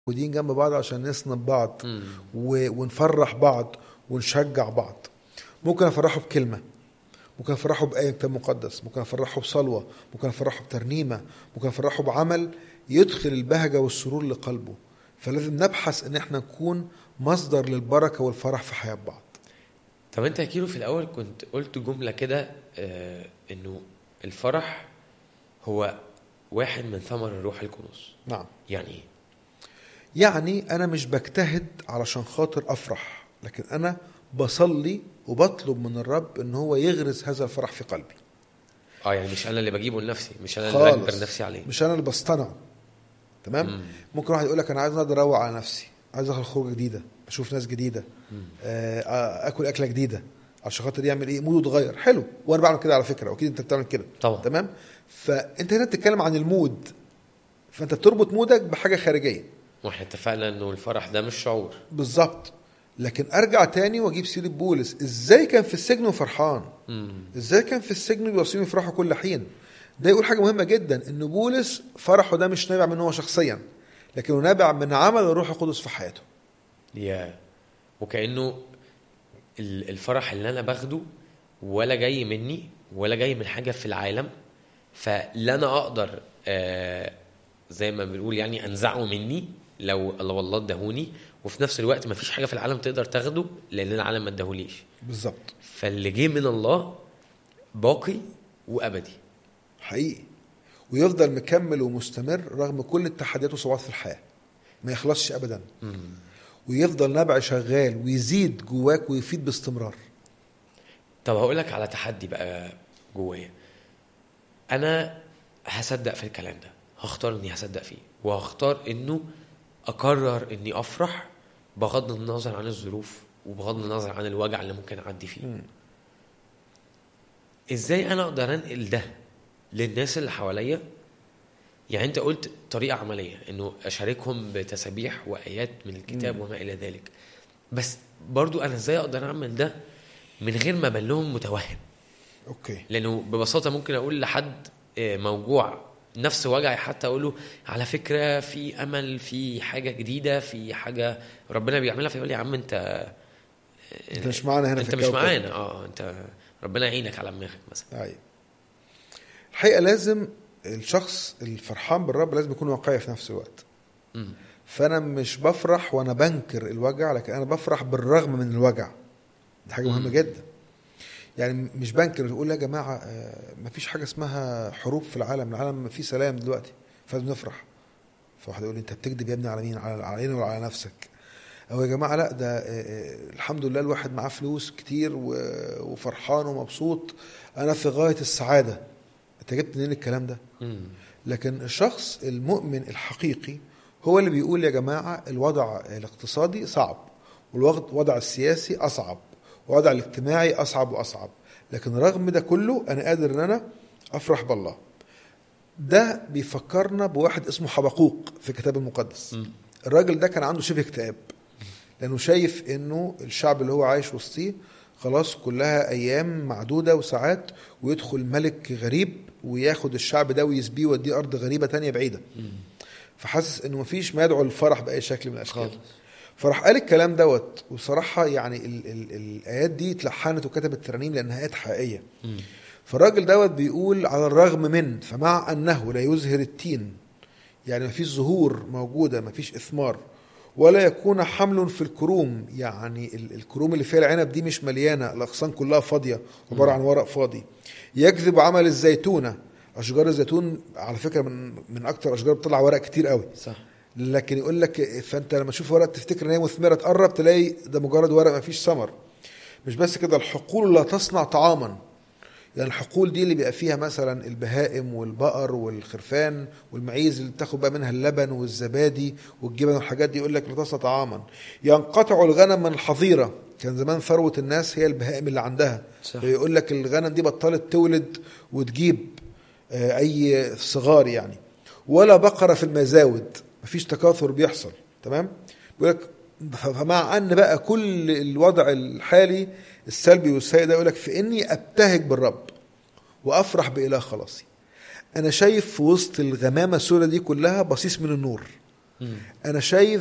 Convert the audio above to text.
موجودين جنب بعض عشان نسند بعض و... ونفرح بعض ونشجع بعض ممكن افرحه بكلمه ممكن افرحه بايه كتاب مقدس ممكن افرحه بصلوه ممكن افرحه بترنيمه ممكن افرحه بعمل يدخل البهجه والسرور لقلبه فلازم نبحث ان احنا نكون مصدر للبركه والفرح في حياه بعض طب انت يا كيلو في الاول كنت قلت جمله كده آه انه الفرح هو واحد من ثمر الروح القدس نعم يعني ايه يعني انا مش بجتهد علشان خاطر افرح لكن انا بصلي وبطلب من الرب ان هو يغرس هذا الفرح في قلبي اه يعني مش انا اللي بجيبه لنفسي مش انا اللي بجبر خالص نفسي عليه مش انا اللي بصطنعه تمام مم. ممكن واحد يقول لك انا عايز اقدر اروق على نفسي عايز اخرج خروجه جديده اشوف ناس جديده آه، اكل اكله جديده عشان خاطر يعمل ايه موده اتغير حلو وانا بعمل كده على فكره واكيد انت بتعمل كده طبعا. تمام فانت هنا بتتكلم عن المود فانت بتربط مودك بحاجه خارجيه واحنا اتفقنا انه الفرح ده مش شعور بالظبط لكن ارجع تاني واجيب سيره بولس ازاي كان في السجن وفرحان مم. ازاي كان في السجن بيوصيهم يفرحوا كل حين ده يقول حاجه مهمه جدا ان بولس فرحه ده مش نابع منه هو شخصيا لكنه نابع من عمل الروح القدس في حياته يا وكانه ال- الفرح اللي انا باخده ولا جاي مني ولا جاي من حاجه في العالم فلا انا اقدر آه زي ما بنقول يعني انزعه مني لو لو الله اداهوني وفي نفس الوقت ما فيش حاجه في العالم تقدر تاخده لان العالم ما اداهوليش بالظبط فاللي جه من الله باقي وابدي حقيقي ويفضل مكمل ومستمر رغم كل التحديات والصعوبات في الحياه ما يخلصش ابدا ويفضل نبع شغال ويزيد جواك ويفيد باستمرار طب هقول لك على تحدي بقى جوايا انا هصدق في الكلام ده هختار اني هصدق فيه وهختار انه اقرر اني افرح بغض النظر عن الظروف وبغض النظر عن الوجع اللي ممكن اعدي فيه مم. ازاي انا اقدر انقل ده للناس اللي حواليا يعني انت قلت طريقه عمليه انه اشاركهم بتسابيح وايات من الكتاب مم. وما الى ذلك بس برضو انا ازاي اقدر اعمل ده من غير ما ابان لهم متوهم اوكي لانه ببساطه ممكن اقول لحد آه، موجوع نفس وجعي حتى اقول له على فكره في امل في حاجه جديده في حاجه ربنا بيعملها فيقول لي يا عم انت انت مش معانا هنا في انت مش الكوكب. معانا اه انت ربنا يعينك على دماغك مثلا ايوه الحقيقه لازم الشخص الفرحان بالرب لازم يكون واقعي في نفس الوقت مم. فانا مش بفرح وانا بنكر الوجع لكن انا بفرح بالرغم من الوجع دي حاجه مهمه مم. جدا يعني مش بنكر اقول يا جماعه آه، مفيش حاجه اسمها حروب في العالم العالم فيه سلام دلوقتي فلازم نفرح فواحد يقول لي انت بتكذب يا ابني على مين على علينا ولا على نفسك او يا جماعه لا ده آه، آه، الحمد لله الواحد معاه فلوس كتير و- وفرحان ومبسوط انا في غايه السعاده انت جبت منين الكلام ده مم. لكن الشخص المؤمن الحقيقي هو اللي بيقول يا جماعة الوضع الاقتصادي صعب والوضع السياسي أصعب والوضع الاجتماعي أصعب وأصعب لكن رغم ده كله أنا قادر أن أنا أفرح بالله ده بيفكرنا بواحد اسمه حبقوق في الكتاب المقدس مم. الراجل ده كان عنده شبه اكتئاب لأنه شايف أنه الشعب اللي هو عايش وسطيه خلاص كلها أيام معدودة وساعات ويدخل ملك غريب وياخد الشعب ده ويسبيه ويوديه أرض غريبة تانية بعيدة مم. فحاسس انه مفيش ما يدعو للفرح باي شكل من الاشكال خالص فراح قال الكلام دوت وصراحه يعني ال ال الايات دي اتلحنت وكتبت ترانيم لانها ايات حقيقيه مم. فالراجل دوت بيقول على الرغم من فمع انه لا يزهر التين يعني مفيش زهور موجوده مفيش اثمار ولا يكون حمل في الكروم يعني ال- الكروم اللي فيها العنب دي مش مليانه الاغصان كلها فاضيه عباره عن ورق فاضي يكذب عمل الزيتونه اشجار الزيتون على فكره من من اكتر اشجار بتطلع ورق كتير قوي صح لكن يقول لك فانت لما تشوف ورق تفتكر ان هي مثمره تقرب تلاقي ده مجرد ورق ما فيش ثمر مش بس كده الحقول لا تصنع طعاما يعني الحقول دي اللي بيبقى فيها مثلا البهائم والبقر والخرفان والمعيز اللي بتاخد بقى منها اللبن والزبادي والجبن والحاجات دي يقول لك لا تصنع طعاما ينقطع الغنم من الحظيره كان زمان ثروه الناس هي البهائم اللي عندها صح. يقول لك الغنم دي بطلت تولد وتجيب آه، اي صغار يعني ولا بقره في المزاود مفيش تكاثر بيحصل تمام بيقول لك فمع ان بقى كل الوضع الحالي السلبي والسيء ده يقول لك في اني ابتهج بالرب وافرح باله خلاصي انا شايف في وسط الغمامه السوداء دي كلها بصيص من النور انا شايف